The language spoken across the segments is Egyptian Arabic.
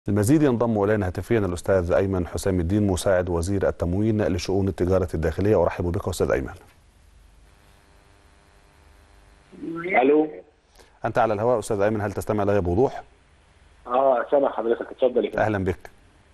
المزيد ينضم الينا هاتفيا الاستاذ ايمن حسام الدين مساعد وزير التموين لشؤون التجاره الداخليه ارحب بك استاذ ايمن. الو انت على الهواء استاذ ايمن هل تستمع لي بوضوح؟ اه سامع حضرتك اتفضل يا فندم اهلا بك.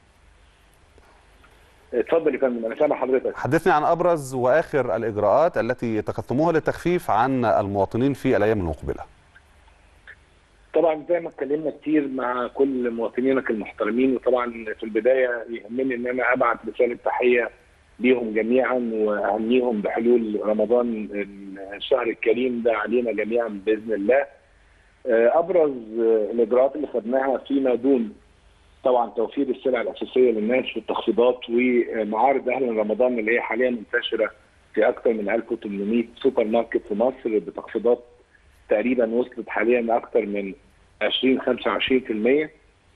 اتفضل يا فندم انا سامع حضرتك حدثني عن ابرز واخر الاجراءات التي اتخذتموها للتخفيف عن المواطنين في الايام المقبله. طبعا زي ما اتكلمنا كتير مع كل مواطنينك المحترمين وطبعا في البدايه يهمني ان انا ابعت رساله تحيه ليهم جميعا واهنيهم بحلول رمضان الشهر الكريم ده علينا جميعا باذن الله. ابرز الاجراءات اللي خدناها فيما دون طبعا توفير السلع الاساسيه للناس والتخفيضات ومعارض اهل رمضان اللي هي حاليا منتشره في اكثر من 1800 سوبر ماركت في مصر بتخفيضات تقريبا وصلت حاليا لاكثر من 20 25%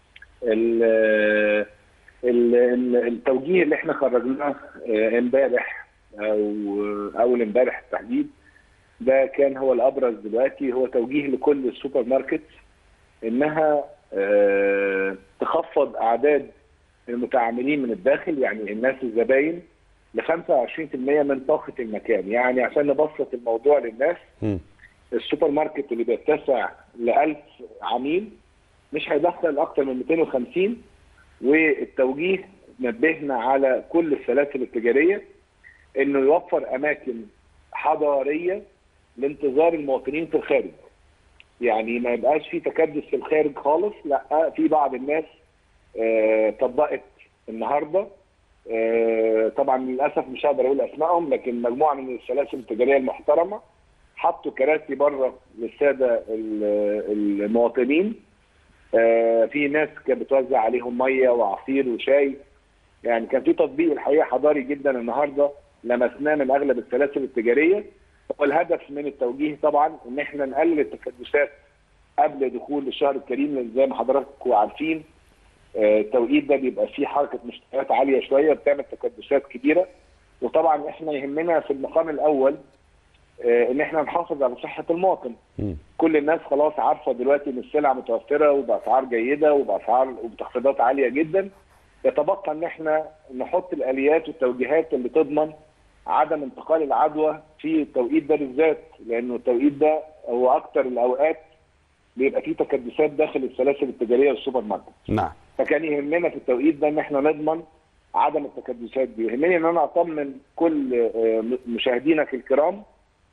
التوجيه اللي احنا خرجناه امبارح او اول امبارح بالتحديد ده كان هو الابرز دلوقتي هو توجيه لكل السوبر ماركت انها تخفض اعداد المتعاملين من الداخل يعني الناس الزباين ل 25% من طاقه المكان يعني عشان نبسط الموضوع للناس م. السوبر ماركت اللي بيتسع ل 1000 عميل مش هيدخل اكتر من 250 والتوجيه نبهنا على كل السلاسل التجاريه انه يوفر اماكن حضاريه لانتظار المواطنين في الخارج. يعني ما يبقاش في تكدس في الخارج خالص لا في بعض الناس آه طبقت النهارده آه طبعا للاسف مش هقدر اقول اسمائهم لكن مجموعه من السلاسل التجاريه المحترمه حطوا كراسي بره للساده المواطنين آه في ناس كانت بتوزع عليهم ميه وعصير وشاي يعني كان في تطبيق الحقيقه حضاري جدا النهارده لمسناه من اغلب السلاسل التجاريه والهدف من التوجيه طبعا ان احنا نقلل التكدسات قبل دخول الشهر الكريم زي ما حضراتكم عارفين التوقيت ده بيبقى فيه حركه مشتريات عاليه شويه بتعمل تكدسات كبيره وطبعا احنا يهمنا في المقام الاول ان احنا نحافظ على صحه المواطن. م. كل الناس خلاص عارفه دلوقتي ان السلع متوفره وباسعار جيده وباسعار وبتخفيضات عاليه جدا. يتبقى ان احنا نحط الاليات والتوجيهات اللي تضمن عدم انتقال العدوى في التوقيت ده بالذات لانه التوقيت ده هو اكثر الاوقات بيبقى فيه تكدسات داخل السلاسل التجاريه والسوبر ماركت. نعم. فكان يهمنا في التوقيت ده ان احنا نضمن عدم التكدسات دي، يهمني ان انا اطمن كل مشاهدينك الكرام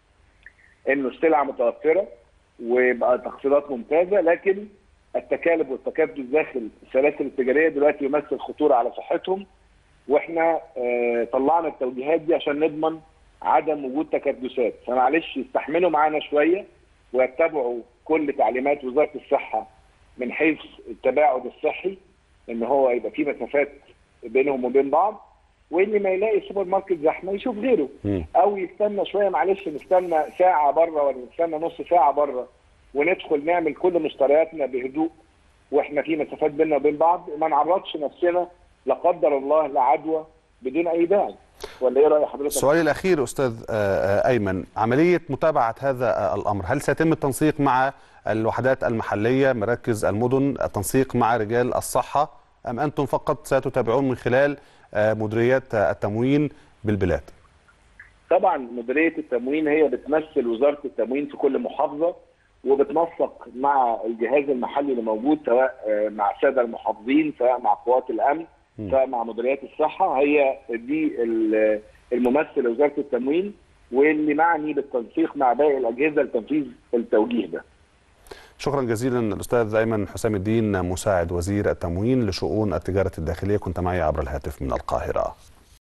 انه السلع متوفره وبقى تخفيضات ممتازه لكن التكالب والتكدس داخل السلاسل التجاريه دلوقتي يمثل خطوره على صحتهم واحنا آه طلعنا التوجيهات دي عشان نضمن عدم وجود تكدسات فمعلش يستحملوا معانا شويه ويتبعوا كل تعليمات وزاره الصحه من حيث التباعد الصحي ان هو يبقى في مسافات بينهم وبين بعض واللي ما يلاقي السوبر ماركت زحمه يشوف غيره م. او يستنى شويه معلش نستنى ساعه بره ولا نستنى نص ساعه بره وندخل نعمل كل مشترياتنا بهدوء واحنا في مسافات بيننا وبين بعض ما نعرضش نفسنا لا قدر الله لعدوى بدون اي داعي ولا ايه راي حضرتك؟ سؤالي الاخير استاذ ايمن عمليه متابعه هذا الامر هل سيتم التنسيق مع الوحدات المحليه مراكز المدن التنسيق مع رجال الصحه ام انتم فقط ستتابعون من خلال مديريات التموين بالبلاد؟ طبعا مديريه التموين هي بتمثل وزاره التموين في كل محافظه وبتنسق مع الجهاز المحلي اللي موجود سواء مع الساده المحافظين سواء مع قوات الامن سواء مع مديريات الصحه هي دي الممثل لوزاره التموين واللي معني بالتنسيق مع باقي الاجهزه لتنفيذ التوجيه ده. شكرا جزيلا الاستاذ ايمن حسام الدين مساعد وزير التموين لشؤون التجاره الداخليه كنت معي عبر الهاتف من القاهره.